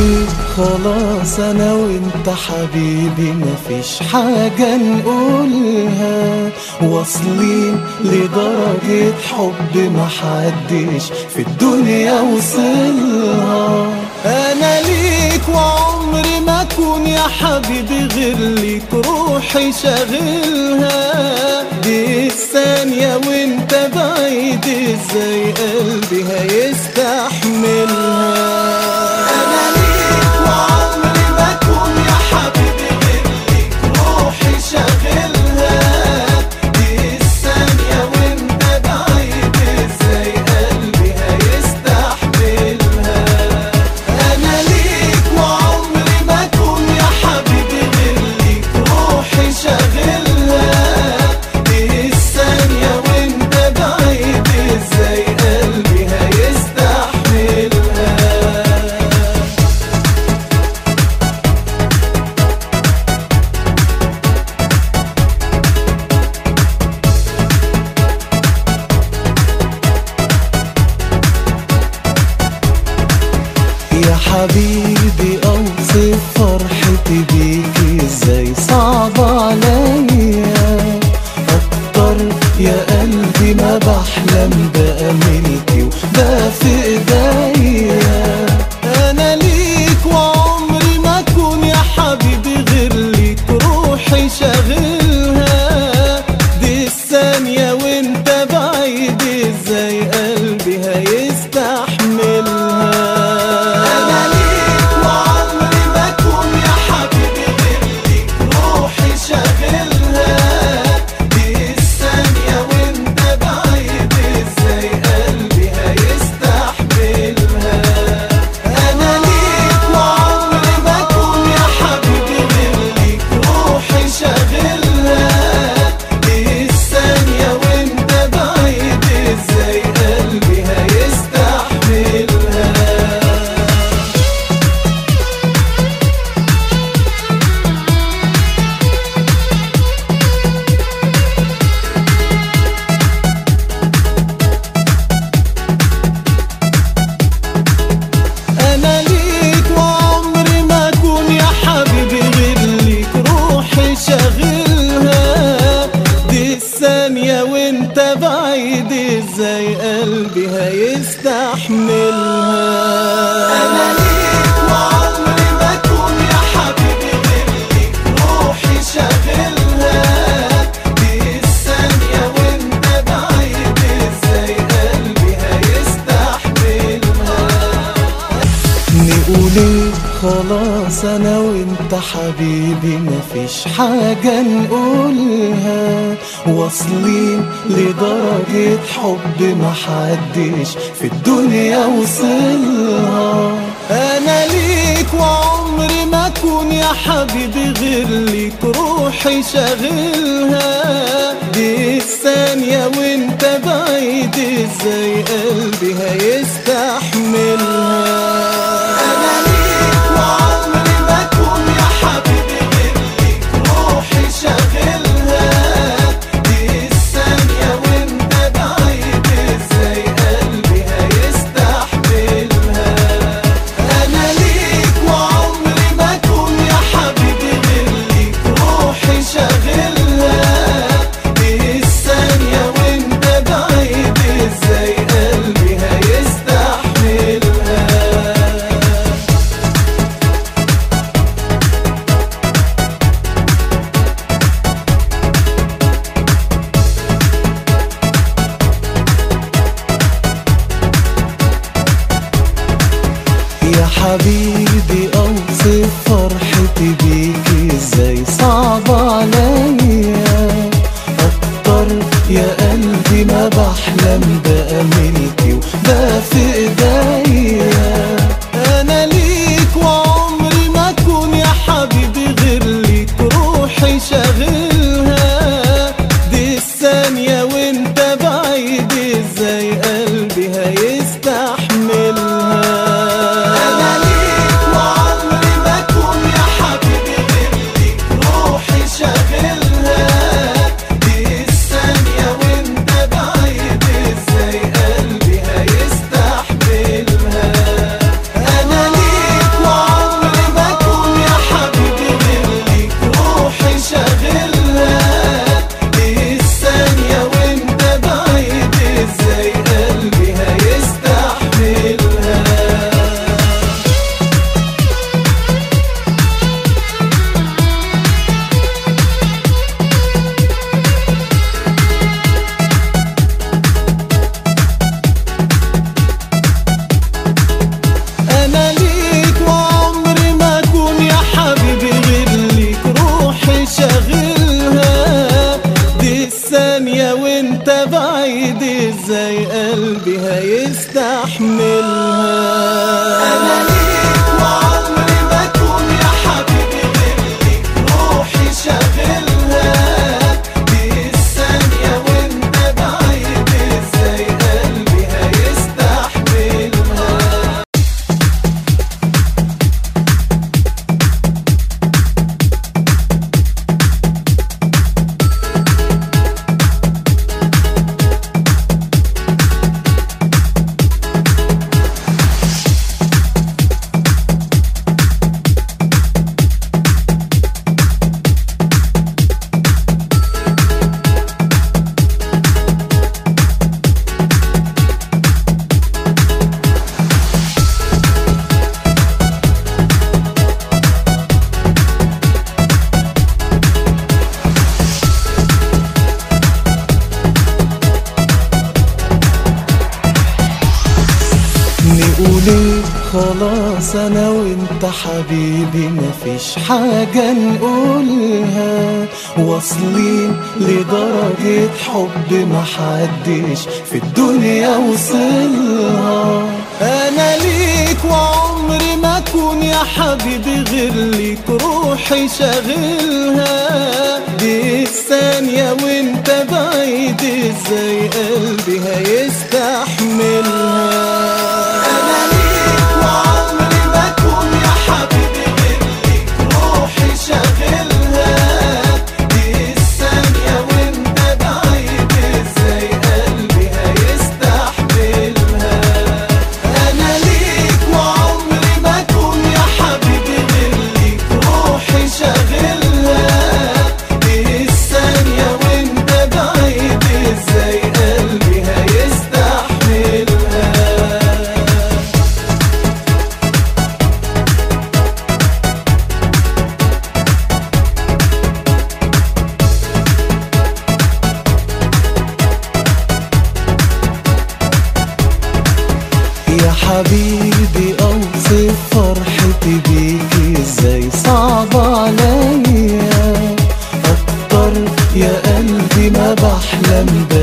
ليه خلاص انا وانت حبيبي مفيش حاجة نقولها واصلين لدرجة حب محدش في الدنيا وصلها انا ليك وعمري ما اكون يا حبيبي غير ليك روحي شاغلها دي الثانية وانت بعيد ازاي قلبي هيستحملها انا ليك وعمري ما اكون يا حبيبي غير ليك روحي شاغلها دي الثانية وانت بعيد ازاي قلبي هيستحملها انا ليك وعمري ما اكون يا حبيبي غير ليك روحي شاغلها دي الثانية وانت بعيد ازاي قلبي هيستحملها يا حبيبي اوصف فرحتي بيك ازاي صعب عليا اكتر يا قلبي ما بحلم بقى ملكي وده في ايديا انا ليك وعمري ما اكون يا حبيبي غير ليك روحي شاغلها دي الثانية وانت بعيد ازاي قلبي هيستحملها انا ليك وعمري ما اكون يا حبيبي غير ليك روحي شاغلها دي الثانية وانت بعيد ازاي قلبي هيستحملها انا ليك وعمري ما اكون يا حبيبي غير ليك روحي شاغلها دي الثانية وانت بعيد ازاي قلبي هيستحملها انا ليك وعمري ما اكون يا حبيبي غير ليك روحي شاغلها دي الثانية وانت بعيد ازاي قلبي هيستحملها انا ليك وعمري ما اكون يا حبيبي غير ليك روحي شاغلها دي الثانية وانت بعيد ازاي قلبي هيستحملها نقول خلاص انا وانت حبيبي مفيش حاجة نقولها واصلين لدرجة حب محدش في الدنيا وصلها انا ليك وعمري ما اكون يا حبيبي غير ليك روحي شاغلها دي الثانية وانت بعيد ازاي قلبي هيستحملها انا ليك وعمري ما اكون يا حبيبي غير ليك روحي شاغلها دي الثانية وانت بعيد ازاي قلبي هيستحملها انا ليك وعمري ما اكون يا حبيبي غير ليك روحي شاغلها دي الثانية وانت بعيد ازاي قلبي هيستحملها وانت حبيبي مفيش حاجة نقولها واصلين لدرجة حب محدش في الدنيا وصلها انا ليك وعمري ما اكون يا حبيبي غير ليك روحي شاغلها دي الثانية وانت بعيد ازاي قلبي هيستحملها انا ليك وعمري ما اكون يا حبيبي غير ليك روحي شاغلها دي الثانية وانت بعيد ازاي قلبي هيستحملها انا ليك وعمري ما اكون يا حبيبي غير ليك روحي شاغلها دي الثانية وانت بعيد ازاي قلبي هيستحملها يا حبيبي اوصف فرحتي بيك ازاي صعب عليا اكتر يا قلبي ما بحلم